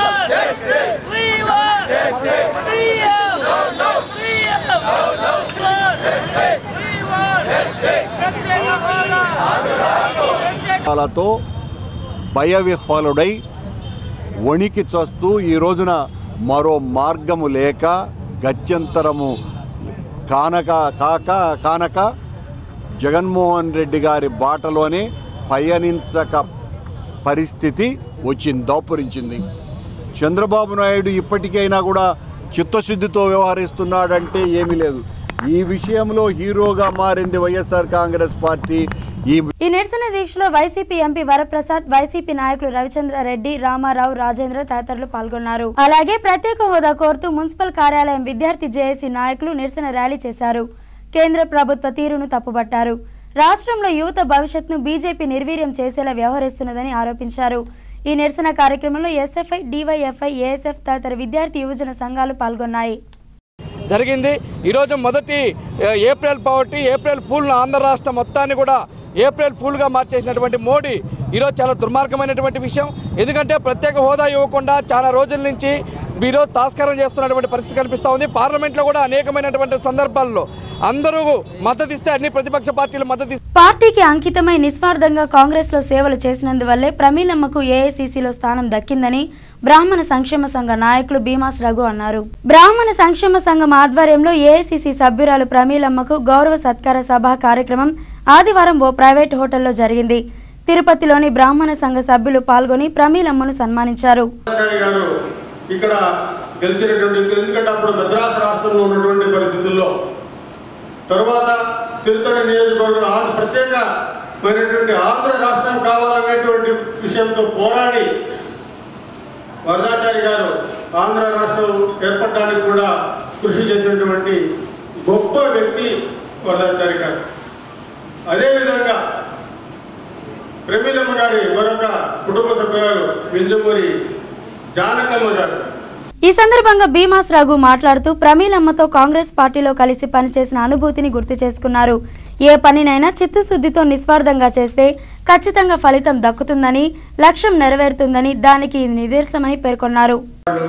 తో భయ విహ్వలుడై వణికి చస్తూ ఈ రోజున మరో మార్గము లేక గత్యంతరము కానక కాక కానక జగన్మోహన్ రెడ్డి గారి బాటలోనే పయనించక పరిస్థితి వచ్చింది దాపురించింది చంద్రబాబు నాయుడు ఇప్పటికైనా కూడా చిత్తశుద్ధితో వ్యవహరిస్తున్నాడంటే ఏమీ లేదు ఈ విషయంలో హీరోగా మారింది వైఎస్ఆర్ కాంగ్రెస్ పార్టీ ఈ ఈ నిరసన దీక్షలో వైసీపీ ఎంపీ వరప్రసాద్ వైసీపీ నాయకులు రవిచంద్రారెడ్డి రామారావు రాజేంద్ర తదితరులు పాల్గొన్నారు అలాగే ప్రత్యేక హోదా కోరుతూ మున్సిపల్ కార్యాలయం విద్యార్థి జేఏసీ నాయకులు నిరసన ర్యాలీ చేశారు కేంద్ర ప్రభుత్వ తీరును తప్పుపట్టారు రాష్ట్రంలో యువత భవిష్యత్తును బీజేపీ నిర్వీర్యం చేసేలా వ్యవహరిస్తున్నదని ఆరోపించారు ఈ నిరసన కార్యక్రమంలో ఎస్ఎఫ్ఐ డివైఎఫ్ఐ ఏఎస్ఎఫ్ తదితర విద్యార్థి యువజన సంఘాలు పాల్గొన్నాయి జరిగింది ఈరోజు మొదటి ఏ, ఏప్రిల్ పవర్టీ ఏప్రిల్ ఫూల్ను ఆంధ్ర రాష్ట్రం మొత్తాన్ని కూడా ఏప్రిల్ ఫూల్గా మార్చేసినటువంటి మోడీ ఈరోజు చాలా దుర్మార్గమైనటువంటి విషయం ఎందుకంటే ప్రత్యేక హోదా ఇవ్వకుండా చాలా రోజుల నుంచి ఈరోజు తాస్కారం చేస్తున్నటువంటి పరిస్థితి కనిపిస్తూ ఉంది పార్లమెంట్లో కూడా అనేకమైనటువంటి సందర్భాల్లో అందరూ మద్దతు ఇస్తే అన్ని ప్రతిపక్ష పార్టీలు మద్దతు ఇస్తే పార్టీకి అంకితమై నిస్వార్థంగా కాంగ్రెస్ లో సేవలు చేసినందువల్లే ప్రమీలమ్మకు ఏఐసీసీలో స్థానం దక్కిందని బ్రాహ్మణ సంక్షేమ సంఘ నాయకులు భీమాస్ రఘు అన్నారు బ్రాహ్మణ సంక్షేమ సంఘం ఆధ్వర్యంలో ఏఐసీసీ సభ్యురాలు ప్రమీలమ్మకు గౌరవ సత్కార సభ కార్యక్రమం ఆదివారం ఓ ప్రైవేట్ హోటల్లో జరిగింది తిరుపతిలోని బ్రాహ్మణ సంఘ సభ్యులు పాల్గొని ప్రమీలమ్మను సన్మానించారు ఆచార్య గారు ఇక్కడ గెలిచినటువంటి వ్యక్తులు. ఎందుకంటే అప్పుడు మద్రాసు రాష్ట్రంలో ఉన్నటువంటి పరిస్థితుల్లో తరువాత తిరుపతి నియోజకవర్గం ఆంధ్ర ప్రత్యేకమైనటువంటి ఆంధ్ర రాష్ట్రం కావాలనేటువంటి విషయంతో పోరాడి వరదాచారి గారు ఆంధ్ర రాష్ట్రం ఏర్పడడానికి కూడా కృషి చేసినటువంటి గొప్ప వ్యక్తి వరదాచారి గారు అదేవిధంగా ప్రమీలమ్మ గారి మరొక కుటుంబ సభ్యురాలు వింజమూరి జానకమ్మ గారు ఈ సందర్భంగా భీమాస్ రఘు మాట్లాడుతూ ప్రమీలమ్మతో కాంగ్రెస్ పార్టీలో కలిసి పనిచేసిన అనుభూతిని గుర్తు చేసుకున్నారు ఏ పనినైనా చిత్తశుద్ధితో నిస్వార్థంగా చేస్తే ఖచ్చితంగా ఫలితం దక్కుతుందని లక్ష్యం నెరవేరుతుందని దానికి ఇది నిదర్శనమని పేర్కొన్నారు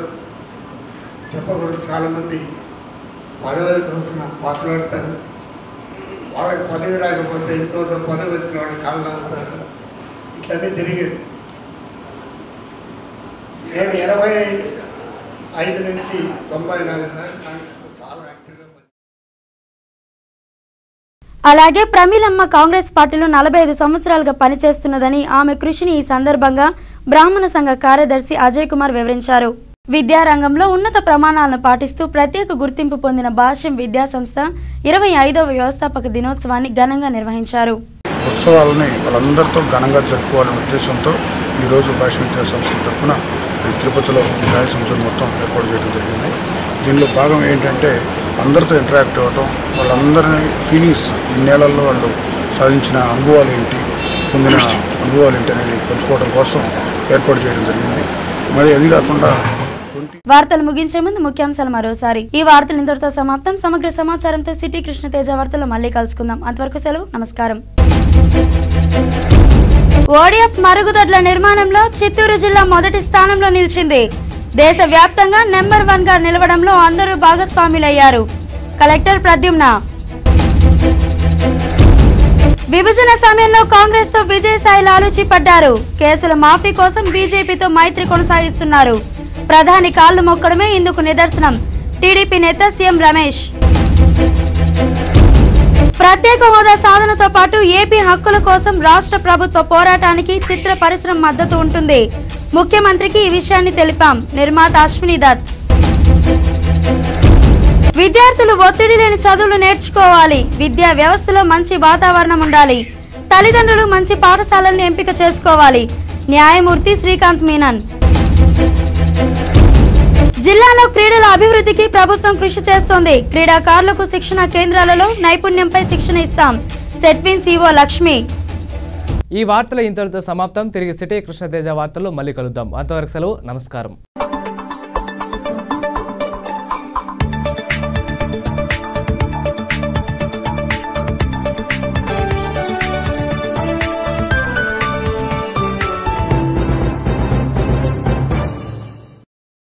చెప్పకూడదు చాలామంది పదవి కోసం పాకులాడతారు వాళ్ళకి పదవి రాకపోతే ఇంకొక పదవి వచ్చిన వాళ్ళు కాళ్ళు అవుతారు ఇట్లనే జరిగేది నేను ఇరవై ఐదు నుంచి తొంభై నాలుగు దాకా కాంగ్రెస్లో చాలా అలాగే ప్రమీలమ్మ కాంగ్రెస్ పార్టీలో నలభై ఐదు సంవత్సరాలుగా పనిచేస్తున్నదని ఆమె కృషిని ఈ సందర్భంగా బ్రాహ్మణ సంఘ కార్యదర్శి అజయ్ కుమార్ వివరించారు విద్యారంగంలో ఉన్నత ప్రమాణాలను పాటిస్తూ ప్రత్యేక గుర్తింపు పొందిన భాష్యం విద్యా సంస్థ ఇరవై ఐదవ వ్యవస్థాపక దినోత్సవాన్ని ఘనంగా నిర్వహించారు ఉత్సవాలని వాళ్ళందరితో ఘనంగా జరుపుకోవాలనే ఉద్దేశంతో ఈరోజు భాష విద్యా సంస్థ తరఫున ఈ తిరుపతిలో రాయలసీమ జోన్ మొత్తం ఏర్పాటు చేయడం జరిగింది దీనిలో భాగం ఏంటంటే అందరితో ఇంటరాక్ట్ అవ్వటం వాళ్ళందరినీ ఫీలింగ్స్ ఈ నేలల్లో వాళ్ళు సాధించిన అనుభవాలు ఏంటి పొందిన అనుభవాలు ఏంటి అనేది పంచుకోవడం కోసం ఏర్పాటు చేయడం జరిగింది మరి అది కాకుండా వార్తలు ముగించే ముందు ముఖ్యాంశాలు మరోసారి ఈ వార్తలు ఇంతటితో సమాప్తం సమగ్ర సమాచారంతో సిటీ కృష్ణ తేజ వార్తలు మళ్ళీ కలుసుకుందాం అంతవరకు సెలవు నమస్కారం ఓడిఎఫ్ మరుగుదొడ్ల నిర్మాణంలో చిత్తూరు జిల్లా మొదటి స్థానంలో నిలిచింది దేశ వ్యాప్తంగా నెంబర్ వన్ గా నిలవడంలో అందరూ భాగస్వాములయ్యారు కలెక్టర్ ప్రద్యుమ్న విభజన సమయంలో కాంగ్రెస్ తో విజయసాయి లాలూచి పడ్డారు కేసుల మాఫీ కోసం బీజేపీతో మైత్రి కొనసాగిస్తున్నారు ప్రధాని కాళ్లు మొక్కడమే ఇందుకు నిదర్శనం టీడీపీ నేత సీఎం రమేష్ ప్రత్యేక హోదా సాధనతో పాటు ఏపీ హక్కుల కోసం రాష్ట్ర ప్రభుత్వ పోరాటానికి చిత్ర పరిశ్రమ మద్దతు ఉంటుంది ముఖ్యమంత్రికి ఈ విషయాన్ని తెలిపాం నిర్మాత అశ్విని దత్ విద్యార్థులు ఒత్తిడి లేని చదువులు నేర్చుకోవాలి విద్యా వ్యవస్థలో మంచి వాతావరణం ఉండాలి తల్లిదండ్రులు మంచి పాఠశాలలను ఎంపిక చేసుకోవాలి న్యాయమూర్తి శ్రీకాంత్ మీనన్ జిల్లాలో క్రీడల అభివృద్ధికి ప్రభుత్వం కృషి చేస్తోంది క్రీడాకారులకు శిక్షణ కేంద్రాలలో నైపుణ్యంపై శిక్షణ ఇస్తాం సెట్విన్ సిఓ లక్ష్మి ఈ వార్తలు ఇంతటితో సమాప్తం తిరిగి సిటీ కృష్ణతేజ వార్తల్లో మళ్ళీ కలుద్దాం అంతవరకు సెలవు నమస్కారం